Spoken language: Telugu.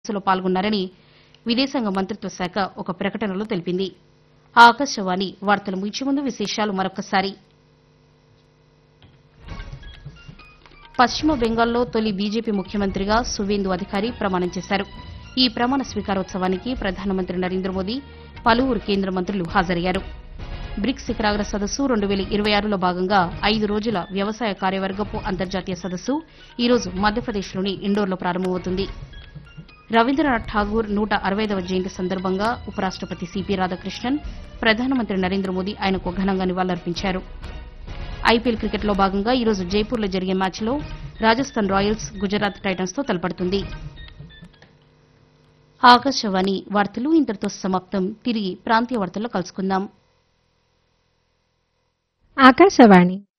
సదస్సులో పాల్గొన్నారని విదేశాంగ మంత్రిత్వ శాఖ ఒక ప్రకటనలో తెలిపింది ఆకాశవాణి వార్తలు ముగించే ముందు విశేషాలు మరొకసారి పశ్చిమ బెంగాల్లో తొలి బీజేపీ ముఖ్యమంత్రిగా సువేందు అధికారి ప్రమాణం చేశారు ఈ ప్రమాణ స్వీకారోత్సవానికి ప్రధానమంత్రి నరేంద్ర మోదీ పలువురు కేంద్ర మంత్రులు హాజరయ్యారు బ్రిక్స్ శిఖరాగ్ర సదస్సు రెండు వేల ఇరవై ఆరులో భాగంగా ఐదు రోజుల వ్యవసాయ కార్యవర్గపు అంతర్జాతీయ సదస్సు ఈ రోజు మధ్యప్రదేశ్లోని ఇండోర్లో ప్రారంభమవుతుంది రవీంద్రనాథ్ ఠాగూర్ నూట అరవైదవ జయంతి సందర్భంగా ఉపరాష్టపతి సిపి రాధాకృష్ణన్ ప్రధానమంత్రి నరేంద్ర మోదీ ఆయనకు ఘనంగా నివాళులర్పించారు ఐపీఎల్ క్రికెట్లో భాగంగా ఈ రోజు జైపూర్లో జరిగే మ్యాచ్లో రాజస్థాన్ రాయల్స్ గుజరాత్ టైటన్స్తో తలపడుతుంది ఆకాశవాణి వార్తలు ఇంతటితో సమాప్తం తిరిగి ప్రాంతీయ వార్తల్లో కలుసుకుందాం ఆకాశవాణి